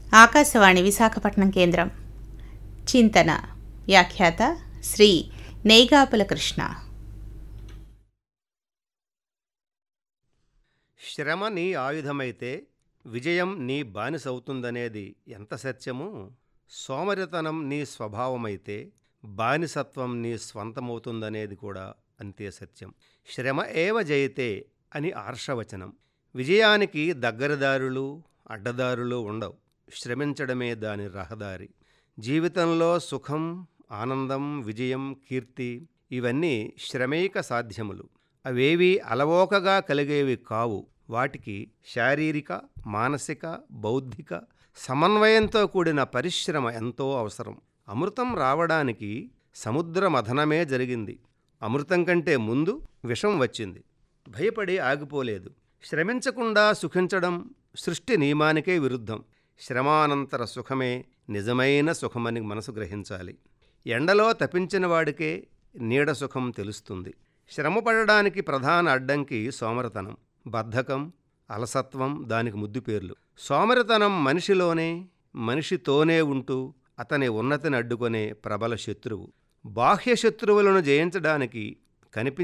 ఆకాశవాణి విశాఖపట్నం కేంద్రం చింతన వ్యాఖ్యాత శ్రీ నేగాపుల కృష్ణ శ్రమ నీ ఆయుధమైతే విజయం నీ బానిసవుతుందనేది ఎంత సత్యమో సోమరితనం నీ స్వభావమైతే బానిసత్వం నీ స్వంతమవుతుందనేది కూడా అంతే సత్యం శ్రమ ఏవ జయతే అని ఆర్షవచనం విజయానికి దగ్గరదారులు అడ్డదారులు ఉండవు శ్రమించడమే దాని రహదారి జీవితంలో సుఖం ఆనందం విజయం కీర్తి ఇవన్నీ శ్రమేక సాధ్యములు అవేవీ అలవోకగా కలిగేవి కావు వాటికి శారీరక మానసిక బౌద్ధిక సమన్వయంతో కూడిన పరిశ్రమ ఎంతో అవసరం అమృతం రావడానికి సముద్ర మథనమే జరిగింది అమృతం కంటే ముందు విషం వచ్చింది భయపడి ఆగిపోలేదు శ్రమించకుండా సుఖించడం సృష్టి నియమానికే విరుద్ధం శ్రమానంతర సుఖమే నిజమైన సుఖమని మనసు గ్రహించాలి ఎండలో తపించిన వాడికే నీడ సుఖం తెలుస్తుంది శ్రమపడడానికి ప్రధాన అడ్డంకి సోమరతనం బద్ధకం అలసత్వం దానికి ముద్దు పేర్లు సోమరితనం మనిషిలోనే మనిషితోనే ఉంటూ అతని ఉన్నతిని అడ్డుకొనే ప్రబల శత్రువు బాహ్య శత్రువులను జయించడానికి కనిపి